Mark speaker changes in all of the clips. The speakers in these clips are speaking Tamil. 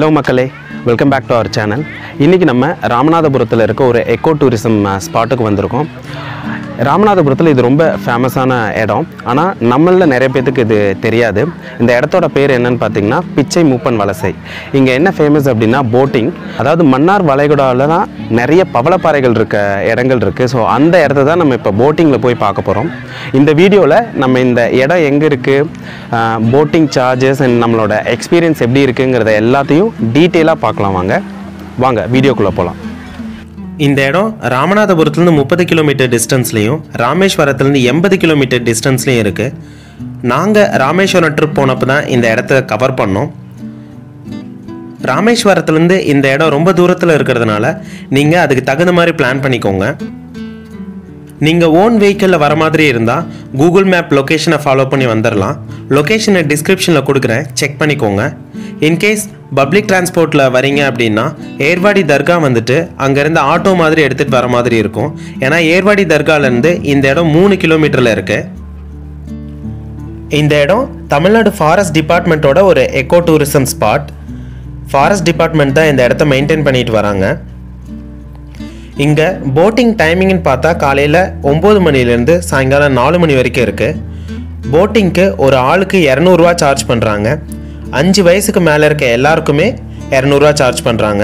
Speaker 1: ஹலோ மக்களே welcome back to our channel இன்றைக்கி நம்ம ராமநாதபுரத்தில் இருக்க ஒரு எக்கோ டூரிசம் ஸ்பாட்டுக்கு வந்திருக்கோம் ராமநாதபுரத்தில் இது ரொம்ப ஃபேமஸான இடம் ஆனால் நம்மளில் நிறைய பேத்துக்கு இது தெரியாது இந்த இடத்தோட பேர் என்னன்னு பார்த்தீங்கன்னா பிச்சை மூப்பன் வலசை இங்கே என்ன ஃபேமஸ் அப்படின்னா போட்டிங் அதாவது மன்னார் வளைகுடாவில் தான் நிறைய பவளப்பாறைகள் இருக்க இடங்கள் இருக்குது ஸோ அந்த இடத்த தான் நம்ம இப்போ போட்டிங்கில் போய் பார்க்க போகிறோம் இந்த வீடியோவில் நம்ம இந்த இடம் எங்கே இருக்குது போட்டிங் சார்ஜஸ் அண்ட் நம்மளோட எக்ஸ்பீரியன்ஸ் எப்படி இருக்குங்கிறத எல்லாத்தையும் டீட்டெயிலாக பார்க்கலாம் வாங்க வாங்க வீடியோக்குள்ளே போகலாம்
Speaker 2: இந்த இடம் ராமநாதபுரத்துலேருந்து முப்பது கிலோமீட்டர் டிஸ்டன்ஸ்லையும் ராமேஸ்வரத்துலேருந்து எண்பது கிலோமீட்டர் டிஸ்டன்ஸ்லையும் இருக்குது நாங்கள் ராமேஸ்வரம் ட்ரிப் போனப்போ தான் இந்த இடத்த கவர் பண்ணோம் ராமேஸ்வரத்துலேருந்து இந்த இடம் ரொம்ப தூரத்தில் இருக்கிறதுனால நீங்கள் அதுக்கு தகுந்த மாதிரி பிளான் பண்ணிக்கோங்க நீங்கள் ஓன் வெஹிக்கிளில் வர மாதிரி இருந்தால் கூகுள் மேப் லொக்கேஷனை ஃபாலோ பண்ணி வந்துடலாம் லொக்கேஷனை டிஸ்கிரிப்ஷனில் கொடுக்குறேன் செக் பண்ணிக்கோங்க இன்கேஸ் பப்ளிக் டிரான்ஸ்போர்ட்டில் வரீங்க அப்படின்னா ஏர்வாடி தர்கா வந்துட்டு அங்கேருந்து ஆட்டோ மாதிரி எடுத்துகிட்டு வர மாதிரி இருக்கும் ஏன்னா ஏர்வாடி தர்காலேருந்து இந்த இடம் மூணு கிலோமீட்டரில் இருக்குது இந்த இடம் தமிழ்நாடு ஃபாரஸ்ட் டிபார்ட்மெண்ட்டோட ஒரு eco tourism spot forest department தான் இந்த இடத்த மெயின்டைன் பண்ணிட்டு வராங்க இங்கே போட்டிங் டைமிங்னு பார்த்தா காலையில் ஒம்பது மணிலேருந்து சாயங்காலம் நாலு மணி வரைக்கும் இருக்குது போட்டிங்க்கு ஒரு ஆளுக்கு இரநூறுவா சார்ஜ் பண்ணுறாங்க அஞ்சு வயசுக்கு மேலே இருக்க எல்லாருக்குமே இரநூறுவா சார்ஜ் பண்ணுறாங்க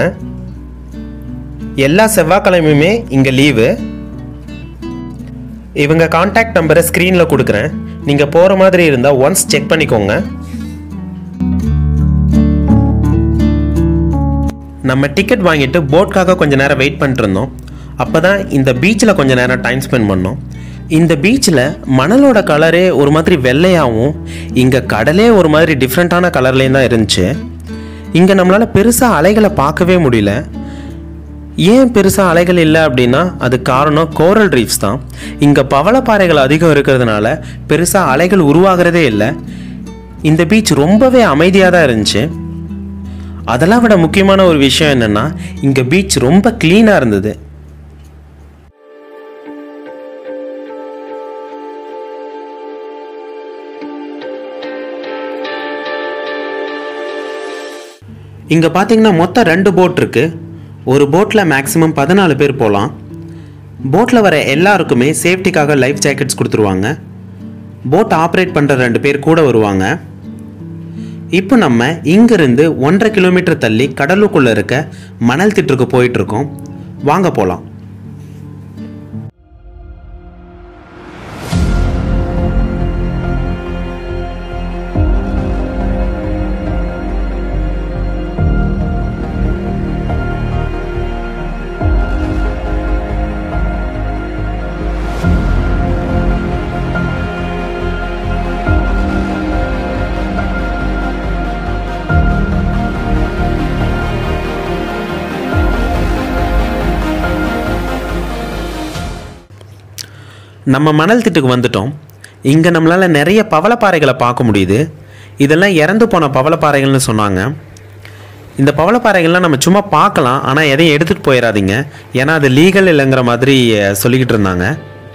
Speaker 2: எல்லா செவ்வாய்க்கிழமையுமே இங்கே லீவு இவங்க காண்டாக்ட் நம்பரை ஸ்க்ரீனில் கொடுக்குறேன் நீங்கள் போகிற மாதிரி இருந்தால் ஒன்ஸ் செக் பண்ணிக்கோங்க நம்ம டிக்கெட் வாங்கிட்டு போட்காக கொஞ்ச நேரம் வெயிட் பண்ணிட்டு இருந்தோம் அப்போ தான் இந்த பீச்சில் கொஞ்ச நேரம் டைம் ஸ்பெண்ட் பண்ணோம் இந்த பீச்சில் மணலோட கலரே ஒரு மாதிரி வெள்ளையாகவும் இங்கே கடலே ஒரு மாதிரி டிஃப்ரெண்ட்டான கலர்லேயும் தான் இருந்துச்சு இங்கே நம்மளால் பெருசாக அலைகளை பார்க்கவே முடியல ஏன் பெருசாக அலைகள் இல்லை அப்படின்னா அது காரணம் கோரல் ரீஃப்ஸ் தான் இங்கே பவளப்பாறைகள் அதிகம் இருக்கிறதுனால பெருசாக அலைகள் உருவாகிறதே இல்லை இந்த பீச் ரொம்பவே அமைதியாக தான் இருந்துச்சு அதெல்லாம் விட முக்கியமான ஒரு விஷயம் என்னென்னா இங்கே பீச் ரொம்ப க்ளீனாக இருந்தது இங்கே பார்த்தீங்கன்னா மொத்தம் ரெண்டு போட் இருக்குது ஒரு போட்டில் மேக்ஸிமம் பதினாலு பேர் போகலாம் போட்டில் வர எல்லாருக்குமே சேஃப்டிக்காக லைஃப் ஜாக்கெட்ஸ் கொடுத்துருவாங்க போட் ஆப்ரேட் பண்ணுற ரெண்டு பேர் கூட வருவாங்க இப்போ நம்ம இங்கிருந்து ஒன்றரை கிலோமீட்டர் தள்ளி கடலுக்குள்ளே இருக்க மணல் திட்டுக்கு போயிட்டுருக்கோம் வாங்க போகலாம் நம்ம மணல் திட்டுக்கு வந்துட்டோம் இங்கே நம்மளால் நிறைய பவளப்பாறைகளை பார்க்க முடியுது இதெல்லாம் இறந்து போன பவளப்பாறைகள்னு சொன்னாங்க இந்த பவளப்பாறைகள்லாம் நம்ம சும்மா பார்க்கலாம் ஆனால் எதையும் எடுத்துகிட்டு போயிடாதீங்க ஏன்னா அது லீகல் இல்லைங்கிற மாதிரி அஹ், சொல்லிக்கிட்டு இருந்தாங்க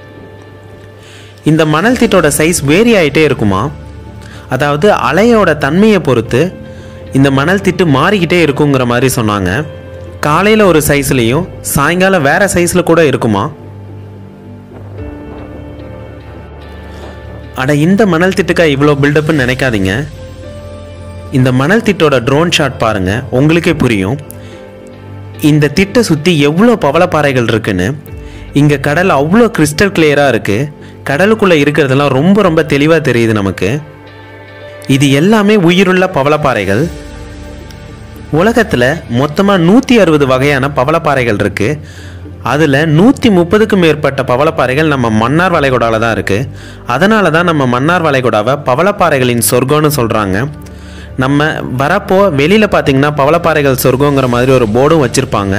Speaker 2: இந்த மணல் திட்டோட சைஸ் வேரி ஆகிட்டே இருக்குமா அதாவது அலையோட தன்மையை பொறுத்து இந்த மணல் திட்டு மாறிக்கிட்டே இருக்குங்கிற மாதிரி சொன்னாங்க காலையில் ஒரு சைஸ்லேயும் சாயங்காலம் வேறு சைஸில் கூட இருக்குமா அட இந்த மணல் திட்டுக்கா இவ்வளோ பில்டப்னு நினைக்காதீங்க இந்த மணல் திட்டோட ட்ரோன் ஷாட் பாருங்க உங்களுக்கே புரியும் இந்த திட்டை சுற்றி எவ்வளோ பவளப்பாறைகள் இருக்குன்னு இங்கே கடல் அவ்வளோ கிறிஸ்டல் கிளியராக இருக்குது கடலுக்குள்ளே இருக்கிறதெல்லாம் ரொம்ப ரொம்ப தெளிவாக தெரியுது நமக்கு இது எல்லாமே உயிருள்ள பவளப்பாறைகள் உலகத்தில் மொத்தமாக நூற்றி அறுபது வகையான பவளப்பாறைகள் இருக்குது அதில் நூற்றி முப்பதுக்கும் மேற்பட்ட பவளப்பாறைகள் நம்ம மன்னார் வளைகுடாவில் தான் இருக்குது அதனால தான் நம்ம மன்னார் வளைகுடாவை பவளப்பாறைகளின் சொர்க்கம்னு சொல்கிறாங்க நம்ம வரப்போ வெளியில் பார்த்தீங்கன்னா பவளப்பாறைகள் சொர்க்கங்கிற மாதிரி ஒரு போர்டும் வச்சுருப்பாங்க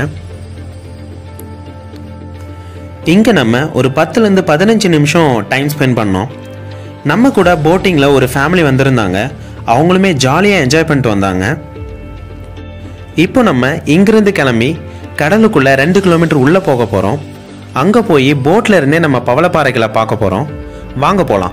Speaker 2: இங்கே நம்ம ஒரு பத்துலேருந்து பதினஞ்சு நிமிஷம் டைம் ஸ்பெண்ட் பண்ணோம் நம்ம கூட போட்டிங்கில் ஒரு ஃபேமிலி வந்திருந்தாங்க அவங்களுமே ஜாலியாக என்ஜாய் பண்ணிட்டு வந்தாங்க இப்போ நம்ம இங்கிருந்து கிளம்பி கடலுக்குள்ள ரெண்டு கிலோமீட்டர் உள்ளே போக போகிறோம் அங்கே போய் போட்டில் இருந்தே நம்ம பவளப்பாறைகளை பார்க்க போகிறோம் வாங்க போகலாம்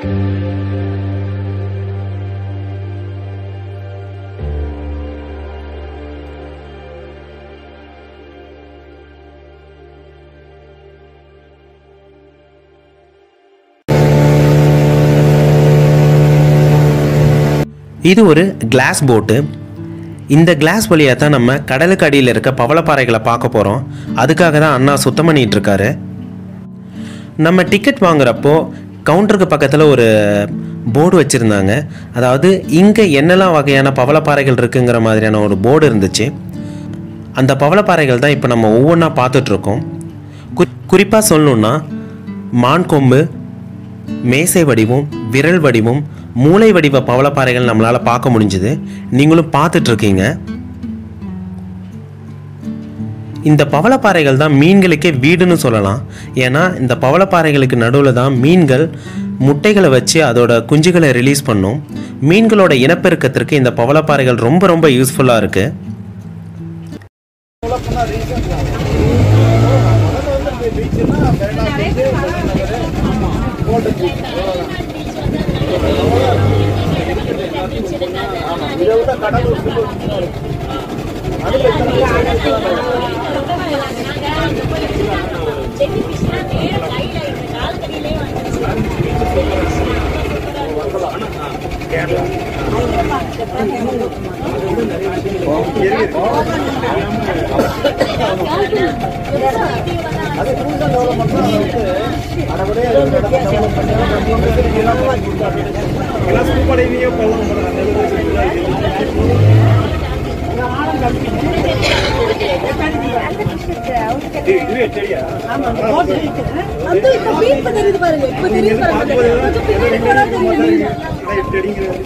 Speaker 2: இது ஒரு கிளாஸ் போட்டு இந்த கிளாஸ் வழியாக தான் நம்ம கடலுக்கு அடியில் இருக்க பவளப்பாறைகளை பார்க்க போகிறோம் அதுக்காக தான் அண்ணா சுத்தம் பண்ணிட்டு இருக்காரு நம்ம டிக்கெட் வாங்குறப்போ கவுண்டருக்கு பக்கத்தில் ஒரு போர்டு வச்சுருந்தாங்க அதாவது இங்கே என்னெல்லாம் வகையான பவளப்பாறைகள் இருக்குங்கிற மாதிரியான ஒரு போர்டு இருந்துச்சு அந்த பவளப்பாறைகள் தான் இப்போ நம்ம ஒவ்வொன்றா பார்த்துட்ருக்கோம் குறி குறிப்பாக சொல்லணுன்னா மான் கொம்பு மேசை வடிவம் விரல் வடிவம் மூளை வடிவ பவளப்பாறைகள் நம்மளால் பார்க்க முடிஞ்சுது நீங்களும் பார்த்துட்ருக்கீங்க இந்த பவளப்பாறைகள் தான் மீன்களுக்கே வீடுன்னு சொல்லலாம் ஏன்னா இந்த பவளப்பாறைகளுக்கு நடுவில் தான் மீன்கள் முட்டைகளை வச்சு அதோட குஞ்சுகளை ரிலீஸ் பண்ணும் மீன்களோட இனப்பெருக்கத்திற்கு இந்த பவளப்பாறைகள் ரொம்ப ரொம்ப யூஸ்ஃபுல்லாக இருக்குது
Speaker 3: அந்த இப்ப மீன் இப்ப தெரியுது பாருங்க இப்ப தெரியுது பாருங்க கொஞ்சம் பின்னாடி போனா தெரியும் மீன்.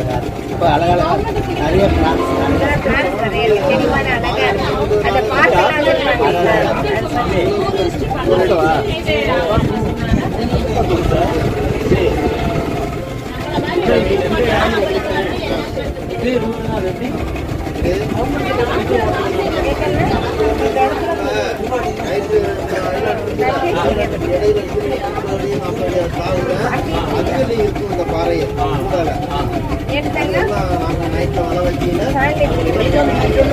Speaker 4: அதுல இருக்கும் இந்த பாறையை உண்டால. இதெல்லாம் நாங்க நைட்ல வலை வைக்கல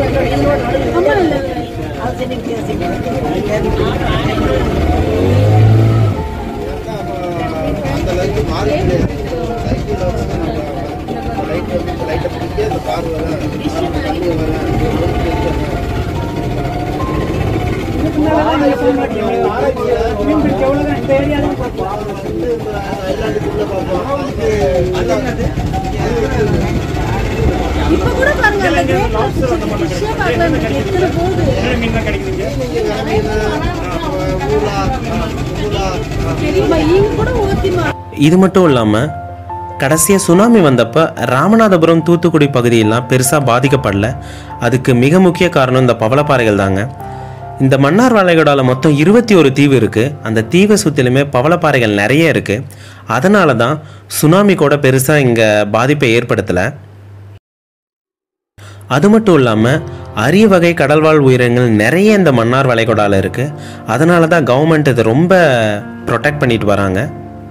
Speaker 4: அந்த லைட்டு மாறி கிடையாது லைட்டில் வச்சு நம்ம லைட் வந்து லைட்டை பிடிக்க அந்த பார்வை வர தண்ணி வர
Speaker 3: இப்ப கூட பாருங்க அந்த கிரேட் ஃபிஷ்ஷே பார்க்கலாம் எத்தனை போகுது தெரியுமா ஈங்க கூட ஊத்திமா
Speaker 2: இது மட்டும் இல்லாமல் கடைசியாக சுனாமி வந்தப்போ ராமநாதபுரம் தூத்துக்குடி பகுதியெல்லாம் பெருசாக பாதிக்கப்படல அதுக்கு மிக முக்கிய காரணம் இந்த பவளப்பாறைகள் தாங்க இந்த மன்னார் வளைகுடாவில் மொத்தம் இருபத்தி ஒரு தீவு இருக்குது அந்த தீவை சுற்றிலுமே பவளப்பாறைகள் நிறைய இருக்குது அதனால தான் சுனாமி கூட பெருசாக இங்கே பாதிப்பை ஏற்படுத்தலை அது மட்டும் இல்லாமல் அரிய வகை கடல்வாழ் உயிரினங்கள் நிறைய இந்த மன்னார் வளைகுடாவில் இருக்குது அதனால தான் கவர்மெண்ட் இதை ரொம்ப ப்ரொடெக்ட் பண்ணிட்டு வராங்க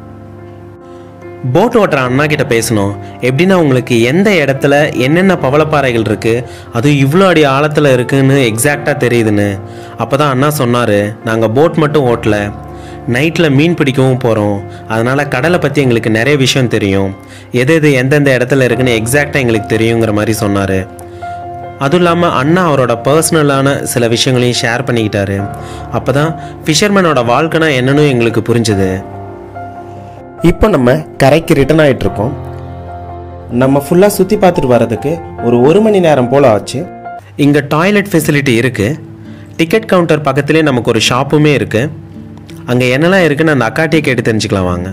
Speaker 2: போட் ஓட்டுற அண்ணா கிட்ட பேசணும் எப்படின்னா உங்களுக்கு எந்த இடத்துல என்னென்ன பவளப்பாறைகள் இருக்குது அதுவும் இவ்வளோ அடி ஆழத்தில் இருக்குன்னு எக்ஸாக்டாக தெரியுதுன்னு அப்போ தான் அண்ணா சொன்னார் நாங்கள் போட் மட்டும் ஓட்டல நைட்டில் மீன் பிடிக்கவும் போகிறோம் அதனால் கடலை பற்றி எங்களுக்கு நிறைய விஷயம் தெரியும் எது எது எந்தெந்த இடத்துல இருக்குன்னு எக்ஸாக்டாக எங்களுக்கு தெரியுங்கிற மாதிரி சொன்னார் அதுவும் இல்லாமல் அண்ணா அவரோட பர்சனலான சில விஷயங்களையும் ஷேர் பண்ணிக்கிட்டாரு அப்போ தான் ஃபிஷர்மேனோட வாழ்க்கைனா என்னன்னு எங்களுக்கு புரிஞ்சுது இப்போ நம்ம கரைக்கு ரிட்டர்ன் ஆகிட்டு இருக்கோம் நம்ம ஃபுல்லாக சுற்றி பார்த்துட்டு வர்றதுக்கு ஒரு ஒரு மணி நேரம் போல் ஆச்சு இங்கே டாய்லெட் ஃபெசிலிட்டி இருக்குது டிக்கெட் கவுண்டர் பக்கத்துலேயே நமக்கு ஒரு ஷாப்புமே இருக்குது அங்கே என்னெல்லாம் இருக்குன்னு அந்த அக்காட்டியை கேட்டு தெரிஞ்சுக்கலாம் வாங்க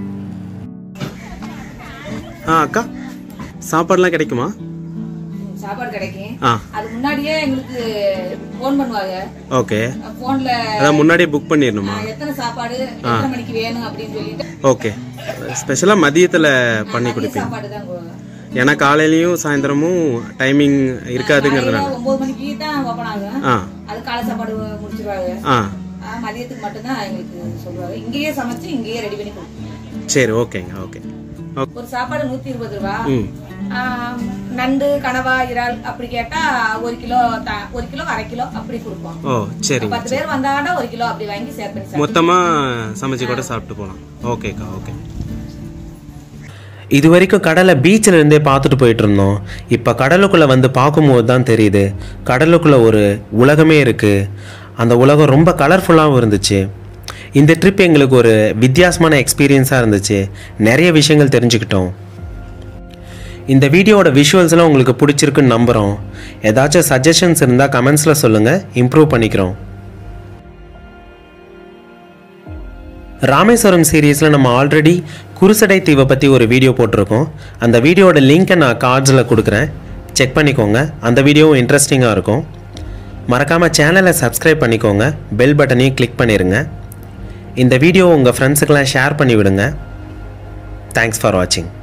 Speaker 2: ஆ அக்கா சாப்பாடுலாம் கிடைக்குமா
Speaker 5: சாப்பாடு கிடைக்கும்
Speaker 2: ஆ
Speaker 5: அது முன்னாடியே எங்களுக்கு ஃபோன் பண்ணுவாங்க
Speaker 2: ஓகே
Speaker 5: ஃபோன்ல
Speaker 2: அதான் முன்னாடியே புக் பண்ணிடணுமா
Speaker 5: எத்தனை சாப்பாடு எத்தனை மணிக்கு வேணும் அப்படின்னு சொல்லிட்டு
Speaker 2: ஓகே ஸ்பெஷலாக மதியத்தில் பண்ணி
Speaker 5: மதிய
Speaker 2: கொடுப்பீங்க
Speaker 5: சாப்பாடு தான் கொ-
Speaker 2: ஏன்னா காலையிலையும் சாயந்தரமும் டைமிங் இருக்காதுங்கிறதுனால
Speaker 5: காலையில ஒன்பது மணிக்கு தான் ஓப்பன் ஆகும்
Speaker 2: ஆ
Speaker 5: அது காலை சாப்பாடு முடிச்சிருவாங்க
Speaker 2: ஆ
Speaker 5: ஆ, மதியத்துக்கு மட்டும்தான் எங்களுக்கு சொல்லுவாங்க இங்கேயே சமைச்சு இங்கேயே ரெடி பண்ணி கொடுப்போம்
Speaker 1: சரி ஓகேங்க ஓகே
Speaker 5: ஒரு சாப்பாடு நூத்தி இருபது ரூபா
Speaker 1: ம்
Speaker 5: ஆஹ், நண்டு கனவா இறால் அப்படி கேட்டா ஒரு கிலோ த- ஒரு கிலோ அரை கிலோ அப்படி கொடுப்போம்
Speaker 1: ஓ சரிங்க
Speaker 5: பத்து பேர் வந்தாங்கன்னா ஒரு கிலோ அப்படி வாங்கி ஷேர் பண்ணி சாப்பிடுவோம்.
Speaker 1: மொத்தமாக சமைச்சு கூட சாப்பிட்டு போகலாம் ஓகேக்கா ஓகே
Speaker 2: இது வரைக்கும் கடலை பீச்சில் இருந்தே பார்த்துட்டு போயிட்டு இருந்தோம் இப்போ கடலுக்குள்ளே வந்து பார்க்கும்போது தான் தெரியுது கடலுக்குள்ளே ஒரு உலகமே இருக்குது அந்த உலகம் ரொம்ப கலர்ஃபுல்லாகவும் இருந்துச்சு இந்த ட்ரிப் எங்களுக்கு ஒரு வித்தியாசமான எக்ஸ்பீரியன்ஸாக இருந்துச்சு நிறைய விஷயங்கள் தெரிஞ்சுக்கிட்டோம் இந்த வீடியோவோட விஷுவல்ஸ்லாம் உங்களுக்கு பிடிச்சிருக்குன்னு நம்புகிறோம் ஏதாச்சும் சஜஷன்ஸ் இருந்தால் கமெண்ட்ஸில் சொல்லுங்கள் இம்ப்ரூவ் பண்ணிக்கிறோம் ராமேஸ்வரம் சீரீஸில் நம்ம ஆல்ரெடி குருசடை தீவை பற்றி ஒரு வீடியோ போட்டிருக்கோம் அந்த வீடியோவோட லிங்க்கை நான் கார்ட்ஸில் கொடுக்குறேன் செக் பண்ணிக்கோங்க அந்த வீடியோவும் இன்ட்ரெஸ்டிங்காக இருக்கும் மறக்காமல் சேனலை சப்ஸ்கிரைப் பண்ணிக்கோங்க பெல் பட்டனையும் கிளிக் பண்ணிடுங்க இந்த வீடியோ உங்கள் ஃப்ரெண்ட்ஸுக்கெல்லாம் ஷேர் பண்ணி விடுங்க தேங்க்ஸ் ஃபார் வாட்சிங்